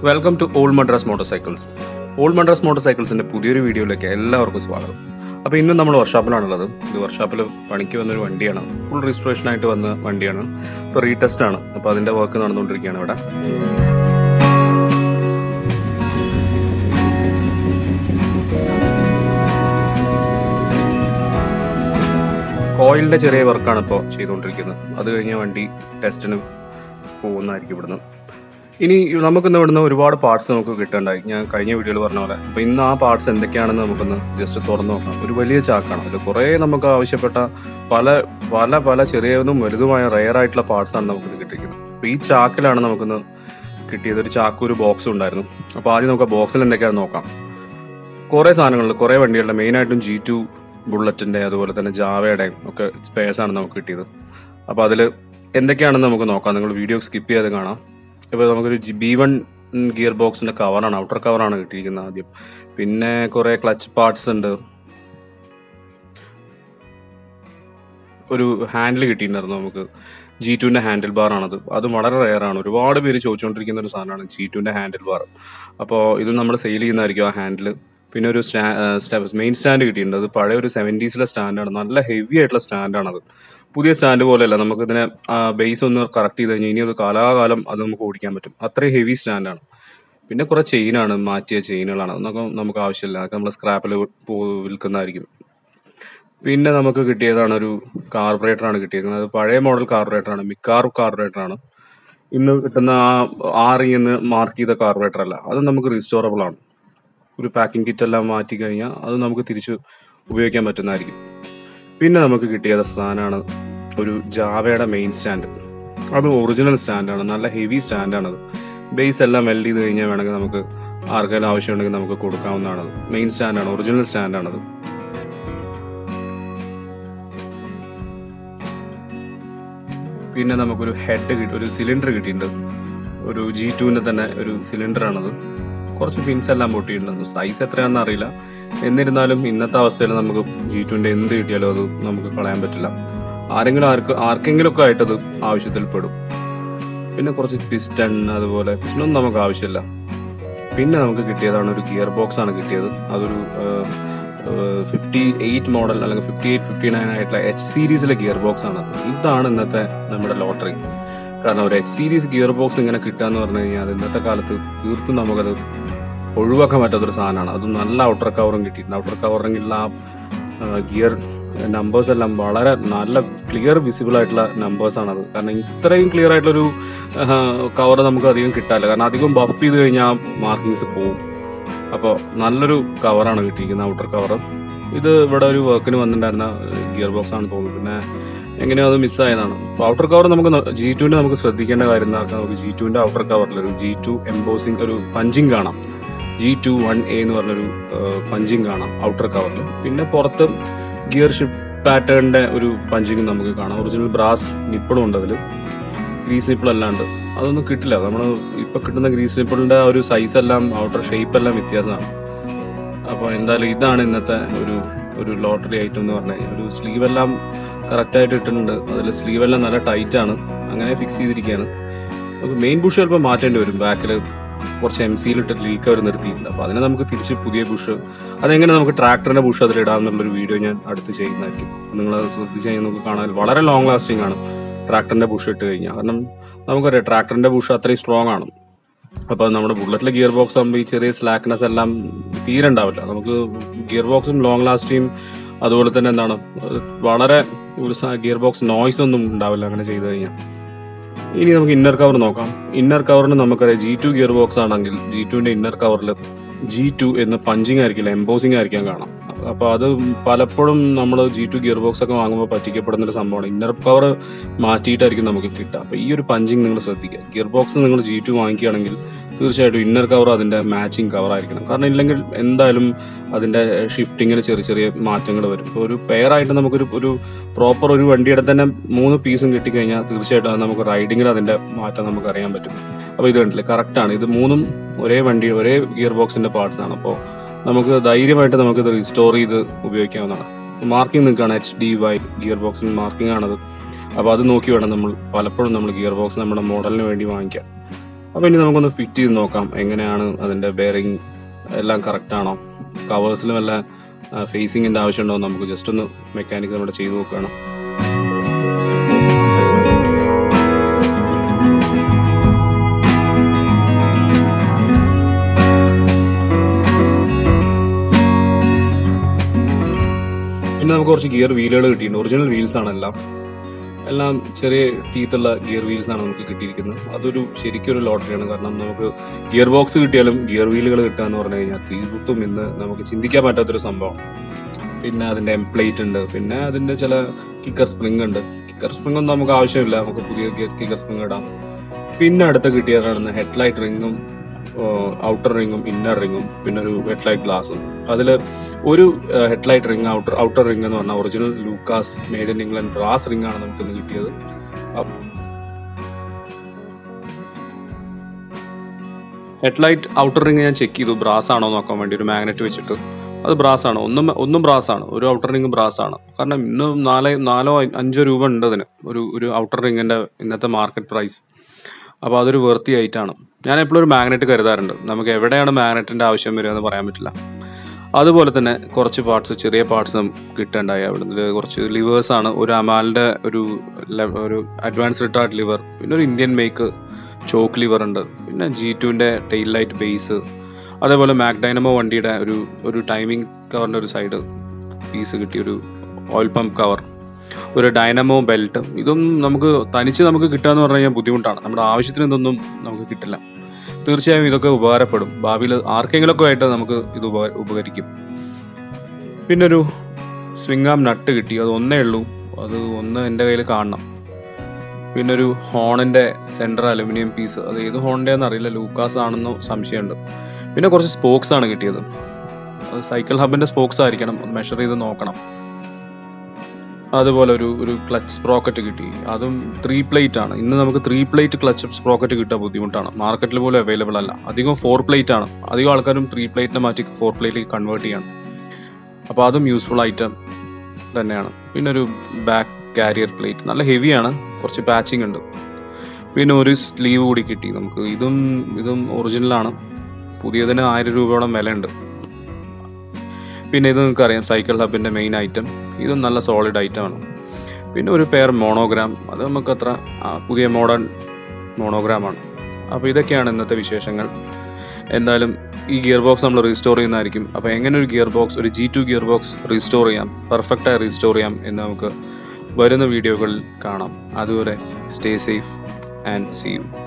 welcome to old Madras motor cycles old Madras motor സൈക്കിൾസിന്റെ പുതിയൊരു വീഡിയോയിലേക്ക് എല്ലാവർക്കും സ്വാഗതം അപ്പോൾ ഇന്ന് നമ്മൾ വർക്ക്ഷോപ്പിലാണുള്ളത് ഇത് വർക്ക്ഷോപ്പിൽ പണിക്ക് വന്നൊരു വണ്ടിയാണ് ഫുൾ രജിസ്ട്രേഷൻ ആയിട്ട് വന്ന വണ്ടിയാണ് ഇപ്പോൾ റീടെസ്റ്റ് ആണ് അപ്പോൾ അതിന്റെ വർക്ക് നടന്നുകൊണ്ടിരിക്കുകയാണ് ഇവിടെ കോയിലിന്റെ ചെറിയ വർക്കാണ് ഇപ്പോൾ ചെയ്തുകൊണ്ടിരിക്കുന്നത് അത് കഴിഞ്ഞ വണ്ടി ടെസ്റ്റിന് പോകുന്നതായിരിക്കും ഇവിടുന്ന് ഇനി നമുക്കിന്ന് ഇവിടുന്ന് ഒരുപാട് പാർട്സ് നമുക്ക് കിട്ടണ്ടായി ഞാൻ കഴിഞ്ഞ വീഡിയോയിൽ പറഞ്ഞ പോലെ അപ്പൊ ഇന്ന് ആ പാർട്സ് എന്തൊക്കെയാണെന്ന് നമുക്കൊന്ന് ജസ്റ്റ് തുറന്നു നോക്കാം ഒരു വലിയ ചാക്കാണ് അതിൽ കുറേ നമുക്ക് ആവശ്യപ്പെട്ട പല പല പല ചെറിയതും വലുതുമായ റെയർ ആയിട്ടുള്ള പാർട്സ് ആണ് നമുക്കിന്ന് കിട്ടിയിരിക്കുന്നത് അപ്പൊ ഈ ചാക്കിലാണ് നമുക്കിന്ന് കിട്ടിയത് ഒരു ചാക്ക് ഒരു ബോക്സ് ഉണ്ടായിരുന്നു അപ്പൊ ആദ്യം നമുക്ക് ബോക്സിൽ എന്തൊക്കെയാണെന്ന് നോക്കാം കുറേ സാധനങ്ങളുണ്ട് കുറേ വണ്ടികളുടെ മെയിൻ ആയിട്ടും ജി ടു ബുള്ളറ്റിന്റെ അതുപോലെ തന്നെ ജാവയുടെയും ഒക്കെ സ്പേസ് ആണ് നമുക്ക് കിട്ടിയത് അപ്പൊ അതിൽ എന്തൊക്കെയാണെന്ന് നമുക്ക് നോക്കാം നിങ്ങൾ വീഡിയോ സ്കിപ്പ് ചെയ്ത് കാണാം ഇപ്പോൾ നമുക്കൊരു ബി വൺ ഗിയർ ബോക്സിന്റെ കവറാണ് ഔട്ടർ കവറാണ് കിട്ടിയിരിക്കുന്നത് ആദ്യം പിന്നെ കുറെ ക്ലച്ച് പാർട്സ് ഉണ്ട് ഒരു ഹാൻഡിൽ കിട്ടിയിട്ടുണ്ടായിരുന്നു നമുക്ക് ജി ടുവിന്റെ ഹാൻഡിൽ ബാർ ആണത് അത് വളരെ റെയർ ആണ് ഒരുപാട് പേര് ചോദിച്ചുകൊണ്ടിരിക്കുന്ന ഒരു സാധനമാണ് ജി ടുവിന്റെ ഹാൻഡിൽ ബാർ അപ്പോൾ ഇത് നമ്മൾ സെയിൽ ചെയ്യുന്നതായിരിക്കും ആ ഹാൻഡിൽ പിന്നെ ഒരു മെയിൻ സ്റ്റാൻഡ് കിട്ടിയിട്ടുണ്ട് അത് പഴയ ഒരു സെവൻറ്റീസിലെ സ്റ്റാൻഡാണ് നല്ല ഹെവി ആയിട്ടുള്ള സ്റ്റാൻഡാണത് പുതിയ സ്റ്റാൻഡ് പോലെയല്ല നമുക്ക് ഇതിനെ ബേസ് ഒന്ന് കറക്റ്റ് ചെയ്ത് കഴിഞ്ഞാൽ ഇനി അത് കാലാകാലം അത് നമുക്ക് ഓടിക്കാൻ പറ്റും അത്രയും ഹെവി സ്റ്റാൻഡാണ് പിന്നെ കുറെ ചെയിനാണ് മാറ്റിയ ചെയിനുകളാണ് അതൊക്കെ നമുക്ക് ആവശ്യമില്ല അതൊക്കെ നമ്മൾ സ്ക്രാപ്പിൽ വിൽക്കുന്നതായിരിക്കും പിന്നെ നമുക്ക് കിട്ടിയതാണ് ഒരു കാർബറേറ്റർ ആണ് കിട്ടിയിരിക്കുന്നത് അത് പഴയ മോഡൽ കാർബറേറ്റർ ആണ് മിക്കാർ കാർബറേറ്റർ ആണ് ഇന്ന് കിട്ടുന്ന ആ ആറി എന്ന് മാർക്ക് ചെയ്ത കാർബറേറ്റർ അല്ല അത് നമുക്ക് റീസ്റ്റോറബിൾ ആണ് ഒരു പാക്കിംഗ് കിറ്റ് എല്ലാം മാറ്റി കഴിഞ്ഞാൽ അത് നമുക്ക് തിരിച്ച് ഉപയോഗിക്കാൻ പറ്റുന്നതായിരിക്കും പിന്നെ നമുക്ക് കിട്ടിയ സാധനമാണ് ഒരു ജാവയുടെ മെയിൻ സ്റ്റാൻഡ് അത് ഒറിജിനൽ സ്റ്റാൻഡാണ് നല്ല ഹെവി സ്റ്റാൻഡാണത് ബേസ് എല്ലാം വെൽഡ് ചെയ്ത് കഴിഞ്ഞാൽ വേണമെങ്കിൽ നമുക്ക് ആർക്കെങ്കിലും ആവശ്യമുണ്ടെങ്കിൽ നമുക്ക് കൊടുക്കാവുന്നതാണ് മെയിൻ സ്റ്റാൻഡാണ് ഒറിജിനൽ സ്റ്റാൻഡാണത് പിന്നെ നമുക്കൊരു ഹെഡ് കിട്ടി ഒരു സിലിണ്ടർ കിട്ടിയിട്ടുണ്ട് ഒരു ജി ടുവിന്റെ തന്നെ ഒരു സിലിണ്ടർ ആണത് കുറച്ച് പിൻസ് എല്ലാം പൊട്ടിയിട്ടുണ്ട് സൈസ് എത്രയാണെന്ന് അറിയില്ല എന്നിരുന്നാലും ഇന്നത്തെ അവസ്ഥയിൽ നമുക്ക് ജി ടുവിന്റെ എന്ത് കിട്ടിയാലും അത് നമുക്ക് കളയാൻ പറ്റില്ല ആരെങ്കിലും ആർക്ക് ആർക്കെങ്കിലും ഒക്കെ ആയിട്ടത് ആവശ്യത്തിൽ പെടും പിന്നെ കുറച്ച് പിസ്റ്റൺ അതുപോലെ പിസ്റ്റണൊന്നും നമുക്ക് ആവശ്യമില്ല പിന്നെ നമുക്ക് കിട്ടിയതാണ് ഒരു ഗിയർ ബോക്സ് ആണ് കിട്ടിയത് അതൊരു ഫിഫ്റ്റി എയ്റ്റ് മോഡൽ അല്ലെങ്കിൽ ഫിഫ്റ്റി എയ്റ്റ് ഫിഫ്റ്റി നയൻ ആയിട്ടുള്ള എച്ച് സീരീസിലെ ഗിയർ ബോക്സ് ആണ് ഇതാണ് ഇന്നത്തെ നമ്മുടെ ലോട്ടറി കാരണം ഒരു എച്ച് സീരീസ് ഗിയർ ബോക്സ് ഇങ്ങനെ കിട്ടുക എന്ന് പറഞ്ഞു കഴിഞ്ഞാൽ അത് ഇന്നത്തെ കാലത്ത് തീർത്തും നമുക്കത് ഒഴിവാക്കാൻ പറ്റാത്തൊരു സാധനമാണ് അത് നല്ല ഔട്ടർ കവറും കിട്ടിയിട്ടുണ്ട് ഔട്ടർ കവറിങ്ങിലുള്ള ആ ഗിയർ നമ്പേഴ്സ് എല്ലാം വളരെ നല്ല ക്ലിയർ വിസിബിൾ ആയിട്ടുള്ള നമ്പേഴ്സ് ആണത് കാരണം ഇത്രയും ക്ലിയർ ആയിട്ടുള്ളൊരു കവർ നമുക്ക് അധികം കിട്ടാല്ല കാരണം അധികം ബഫ് ചെയ്ത് കഴിഞ്ഞാൽ മാർക്കിങ്സ് പോവും അപ്പോൾ നല്ലൊരു കവറാണ് കിട്ടിയിരിക്കുന്നത് ഔട്ടർ കവർ ഇത് ഇവിടെ ഒരു വർക്കിന് വന്നിട്ടുണ്ടായിരുന്ന ഗിയർ ബോക്സ് ആണ് തോന്നുന്നത് പിന്നെ എങ്ങനെയോ അത് മിസ്സായതാണ് അപ്പോൾ ഔട്ടർ കവർ നമുക്ക് ജി ടുവിന്റെ നമുക്ക് ശ്രദ്ധിക്കേണ്ട കാര്യം എന്താ നമുക്ക് ജി ടുവിന്റെ ഔട്ടർ കവറിൽ ഒരു ജി ടു എംബോസിംഗ് ഒരു പഞ്ചിങ് കാണാം ജി ടു വൺ എ എന്ന് പറഞ്ഞൊരു പഞ്ചിങ് കാണാം ഔട്ടർ കവറിൽ പിന്നെ പുറത്ത് ഗിയർ ഷിഫ്റ്റ് പാറ്റേണിന്റെ ഒരു പഞ്ചിങ് നമുക്ക് കാണാം ഒറിജിനൽ ബ്രാസ് നിപ്പിളും ഉണ്ട് അതിൽ ഗ്രീസ് നിപ്പിൾ എല്ലാം ഉണ്ട് അതൊന്നും കിട്ടില്ല നമ്മൾ ഇപ്പൊ കിട്ടുന്ന ഗ്രീസ് നിപ്പിളിന്റെ ആ ഒരു സൈസ് എല്ലാം ഔട്ടർ ഷേപ്പ് എല്ലാം വ്യത്യാസമാണ് അപ്പോൾ എന്തായാലും ഇതാണ് ഇന്നത്തെ ഒരു ഒരു ലോട്ടറി ഐറ്റം എന്ന് പറഞ്ഞു കഴിഞ്ഞാൽ ഒരു സ്ലീവ് എല്ലാം കറക്റ്റ് ആയിട്ട് ഇട്ടിട്ടുണ്ട് അതിൽ സ്ലീവ് എല്ലാം നല്ല ടൈറ്റ് ആണ് അങ്ങനെ ഫിക്സ് ചെയ്തിരിക്കുകയാണ് നമുക്ക് മെയിൻ ബുഷ് ചിലപ്പോൾ മാറ്റേണ്ടി വരും ബാക്കിൽ കുറച്ച് എം സിയിലിട്ട് ലീക്ക് അവർ നിർത്തിയിട്ടുണ്ട് അപ്പോൾ അതിനെ നമുക്ക് തിരിച്ച് പുതിയ ബുഷ് അതെങ്ങനെ നമുക്ക് ട്രാക്ടറിന്റെ ബുഷ് അതിൽ ഇടാമെന്നുള്ളൊരു വീഡിയോ ഞാൻ അടുത്ത് ചെയ്യുന്നതായിരിക്കും നിങ്ങൾ ശ്രദ്ധിച്ച് കഴിഞ്ഞാൽ നമുക്ക് കാണാൻ വളരെ ലോങ് ലാസ്റ്റിംഗ് ആണ് ട്രാക്ടറിന്റെ ബുഷ് ഇട്ട് കഴിഞ്ഞാൽ കാരണം നമുക്കറിയാം ട്രാക്ടറിന്റെ ബുഷ് അത്രയും സ്ട്രോങ് ആണ് അപ്പോൾ നമ്മുടെ ബുള്ളറ്റിലെ ഗിയർ ബോക്സ് ആകുമ്പോൾ ഈ ചെറിയ സ്ലാക്നെസ് എല്ലാം തീരെ ഉണ്ടാവില്ല നമുക്ക് ഗിയർ ബോക്സും ലോങ് ലാസ്റ്റിംഗ് അതുപോലെ തന്നെ എന്താണ് വളരെ ഒരു ഗിയർ ബോക്സ് നോയ്സ് ഒന്നും ഉണ്ടാവില്ല അങ്ങനെ ചെയ്തു കഴിഞ്ഞാൽ ഇനി നമുക്ക് ഇന്നർ കവർ നോക്കാം ഇന്നർ കവറിന് നമുക്കറിയാം ജി ടു ഗിയർ ബോക്സ് ആണെങ്കിൽ ജി ടുവിന്റെ ഇന്നർ കവറിൽ ജി ടു എന്ന് പഞ്ചിങ് ആയിരിക്കില്ല എംബോസിംഗ് ആയിരിക്കാൻ കാണാം അപ്പൊ അത് പലപ്പോഴും നമ്മൾ ജി ടു ഗിയർ ബോക്സ് ഒക്കെ വാങ്ങുമ്പോൾ പറ്റിക്കപ്പെടുന്ന ഒരു സംഭവമാണ് ഇന്നർ കവർ മാറ്റിയിട്ടായിരിക്കും നമുക്ക് കിട്ടുക അപ്പൊ ഈ ഒരു പഞ്ചിങ് നിങ്ങൾ ശ്രദ്ധിക്കുക ഗിയർ ബോക്സ് നിങ്ങൾ ജി ടു വാങ്ങിക്കുകയാണെങ്കിൽ തീർച്ചയായിട്ടും ഇന്നർ കവർ അതിന്റെ മാച്ചിങ് കവർ ആയിരിക്കണം കാരണം ഇല്ലെങ്കിൽ എന്തായാലും അതിന്റെ ഷിഫ്റ്റിങ്ങിൽ ചെറിയ ചെറിയ മാറ്റങ്ങൾ വരും ഇപ്പോൾ ഒരു പെയർ ആയിട്ട് നമുക്കൊരു ഒരു പ്രോപ്പർ ഒരു വണ്ടിയുടെ തന്നെ മൂന്ന് പീസും കിട്ടിക്കഴിഞ്ഞാൽ തീർച്ചയായിട്ടും അത് നമുക്ക് റൈഡിങ്ങിൽ അതിന്റെ മാറ്റം നമുക്ക് അറിയാൻ പറ്റും അപ്പോൾ ഇത് കണ്ടില്ലേ കറക്റ്റ് ആണ് ഇത് മൂന്നും ഒരേ വണ്ടി ഒരേ ഗിയർ ബോക്സിന്റെ പാർട്സ് ആണ് അപ്പോൾ നമുക്ക് ധൈര്യമായിട്ട് നമുക്ക് ഇത് റീസ്റ്റോർ ചെയ്ത് ഉപയോഗിക്കാവുന്നതാണ് മാർക്കിംഗ് നിൽക്കുകയാണ് എച്ച് ഡി വൈ ഗിയർ ബോക്സിന് മാർക്കിംഗ് ആണത് അപ്പോൾ അത് നോക്കി വേണം നമ്മൾ പലപ്പോഴും നമ്മൾ ഗിയർ ബോക്സ് നമ്മുടെ മോഡലിന് വേണ്ടി വാങ്ങിക്കാൻ അപ്പോൾ ഇനി നമുക്കൊന്ന് ഫിറ്റ് ചെയ്ത് നോക്കാം എങ്ങനെയാണ് അതിൻ്റെ ബെയറിംഗ് എല്ലാം കറക്റ്റ് ആണോ കവേഴ്സിൽ വല്ല ഫേസിങ്ങിൻ്റെ ആവശ്യമുണ്ടോ എന്ന് നമുക്ക് ജസ്റ്റ് ഒന്ന് മെക്കാനിക് നമ്മുടെ ചെയ്ത് നോക്കുകയാണ് പിന്നെ നമുക്ക് കുറച്ച് ഗിയർ വീലുകൾ കിട്ടിയിട്ടുണ്ട് ഒറിജിനൽ വീൽസ് ആണ് എല്ലാം എല്ലാം ചെറിയ ടീത്തുള്ള ഗിയർ വീൽസ് ആണ് നമുക്ക് കിട്ടിയിരിക്കുന്നത് അതൊരു ശരിക്കും ഒരു ലോട്ടറിയാണ് കാരണം നമുക്ക് ഗിയർ ബോക്സ് കിട്ടിയാലും ഗിയർ വീലുകൾ കിട്ടുക എന്ന് പറഞ്ഞു കഴിഞ്ഞാൽ തീർത്തും ഇന്ന് നമുക്ക് ചിന്തിക്കാൻ പറ്റാത്തൊരു സംഭവം പിന്നെ അതിന്റെ എംപ്ലേറ്റ് ഉണ്ട് പിന്നെ അതിന്റെ ചില കിക്കർ സ്പ്രിംഗ് ഉണ്ട് കിക്കർ സ്പ്രിംഗ് ഒന്നും നമുക്ക് ആവശ്യമില്ല നമുക്ക് പുതിയ കിക്കർ സ്പ്രിംഗ് ഇടാം പിന്നെ അടുത്ത കിട്ടിയ കാണുന്ന ഹെഡ്ലൈറ്റ് റിങ്ങും ഔട്ടർ റിങ്ങും ഇന്നർ റിങ്ങും പിന്നെ ഒരു ഹെഡ്ലൈറ്റ് ഗ്ലാസും അതിൽ ഒരു headlight ring outer outer ring എന്ന് പറഞ്ഞാൽ original Lucas made in England brass ring ആണ് നമുക്ക് ഇന്ന് കിട്ടിയത് ഹെഡ്ലൈറ്റ് ഔട്ടർ റിങ് ഞാൻ ചെക്ക് ചെയ്തു ബ്രാസ് ആണോ നോക്കാൻ വേണ്ടി ഒരു മാഗ്നറ്റ് വെച്ചിട്ട് അത് ബ്രാസ് ആണ് ഒന്നും ഒന്നും ബ്രാസ് ആണ് ഒരു ഔട്ടർ റിങ് ബ്രാസ് ആണ് കാരണം ഇന്ന് നാല് നാലോ അഞ്ചോ രൂപ ഉണ്ട് അതിന് ഒരു ഒരു ഔട്ടർ റിങ്ങിന്റെ ഇന്നത്തെ മാർക്കറ്റ് പ്രൈസ് അപ്പോൾ അതൊരു വെർത്തി ആയിട്ടാണ് ഞാൻ എപ്പോഴും ഒരു മാഗ്നറ്റ് കരുതാറുണ്ട് നമുക്ക് എവിടെയാണ് മാഗ്നറ്റിന്റെ ആവശ്യം വരിക എന്ന് പറയാൻ പറ്റില്ല അതുപോലെ തന്നെ കുറച്ച് പാർട്സ് ചെറിയ പാർട്സ് കിട്ടണ്ടായി അവിടെ നിന്ന് കുറച്ച് ലിവേഴ്സ് ആണ് ഒരു അമാലിന്റെ ഒരു ലെ- ഒരു അഡ്വാൻസ് റിട്ടാർഡ് ലിവർ പിന്നെ ഒരു ഇന്ത്യൻ മേക്ക് ചോക്ക് ലിവർ ഉണ്ട് പിന്നെ ജി ടുവിന്റെ ടെയിൽ ലൈറ്റ് ബേസ് അതേപോലെ മാക്ഡൈനമോ വണ്ടിയുടെ ഒരു ഒരു ടൈമിംഗ് കവറിന്റെ ഒരു സൈഡ് പീസ് കിട്ടി ഒരു ഓയിൽ പമ്പ് കവർ ഒരു ഡൈനമോ ബെൽറ്റ് ഇതൊന്നും നമുക്ക് തനിച്ച് നമുക്ക് കിട്ടുക എന്ന് പറഞ്ഞു കഴിഞ്ഞാൽ ബുദ്ധിമുട്ടാണ് നമ്മുടെ ആവശ്യത്തിന് ഇതൊന്നും നമുക്ക് കിട്ടില്ല തീർച്ചയായും ഇതൊക്കെ ഉപകാരപ്പെടും ഭാവിയിൽ ആർക്കെങ്കിലുമൊക്കെ ആയിട്ട് നമുക്ക് ഇത് ഉപ- ഉപകരിക്കും പിന്നെ ഒരു സ്വിംഗാം നട്ട് കിട്ടി അത് ഒന്നേ ഉള്ളൂ അത് ഒന്ന് എൻ്റെ കയ്യിൽ കാണണം പിന്നെ ഒരു ഹോണിന്റെ സെൻട്രൽ അലുമിനിയം പീസ് അത് ഏത് ഹോണിന്റെ അറിയില്ല ലൂക്കാസ് ആണെന്നോ സംശയമുണ്ട് പിന്നെ കുറച്ച് സ്പോക്സ് ആണ് കിട്ടിയത് അത് സൈക്കിൾ ഹബിന്റെ സ്പോക്സ് ആയിരിക്കണം മെഷർ ചെയ്ത് നോക്കണം അതുപോലെ ഒരു ഒരു ക്ലച്ച് സ്പ്രോക്കറ്റ് കിട്ടി അതും ത്രീ പ്ലേറ്റ് ആണ് ഇന്ന് നമുക്ക് ത്രീ പ്ലേറ്റ് ക്ലച്ച് സ്പ്രോക്കറ്റ് കിട്ടാൻ ബുദ്ധിമുട്ടാണ് മാർക്കറ്റിൽ പോലും അവൈലബിൾ അല്ല അധികം ഫോർ പ്ലേറ്റ് ആണ് അധികം ആൾക്കാരും ത്രീ പ്ലേറ്റിനെ മാറ്റി ഫോർ പ്ലേറ്റിലേക്ക് കൺവേർട്ട് ചെയ്യണം അപ്പോൾ അതും യൂസ്ഫുൾ ഐറ്റം തന്നെയാണ് പിന്നെ ഒരു ബാക്ക് കാരിയർ പ്ലേറ്റ് നല്ല ഹെവിയാണ് കുറച്ച് പാച്ചിങ് ഉണ്ട് പിന്നെ ഒരു സ്ലീവ് കൂടി കിട്ടി നമുക്ക് ഇതും ഇതും ഒറിജിനലാണ് പുതിയതിന് ആയിരം രൂപയോളം വിലയുണ്ട് പിന്നെ ഇത് നിങ്ങൾക്ക് അറിയാം സൈക്കിൾ ഹബിന്റെ മെയിൻ ഐറ്റം ഇതും നല്ല സോളിഡ് ഐറ്റം ആണ് പിന്നെ ഒരു പെയർ മോണോഗ്രാം അത് നമുക്ക് അത്ര ആ, പുതിയ മോഡേൺ മോണോഗ്രാം ആണ് അപ്പോൾ ഇതൊക്കെയാണ് ഇന്നത്തെ വിശേഷങ്ങൾ എന്തായാലും ഈ ഗിയർ ബോക്സ് നമ്മൾ റീസ്റ്റോർ ചെയ്യുന്നതായിരിക്കും അപ്പോൾ എങ്ങനെ ഒരു ഗിയർ ബോക്സ് ഒരു G two gear box restore ചെയ്യാം പെർഫെക്റ്റായി റീസ്റ്റോർ ചെയ്യാം എന്ന് നമുക്ക് വരുന്ന വീഡിയോകളിൽ കാണാം അതുവരെ stay safe and see U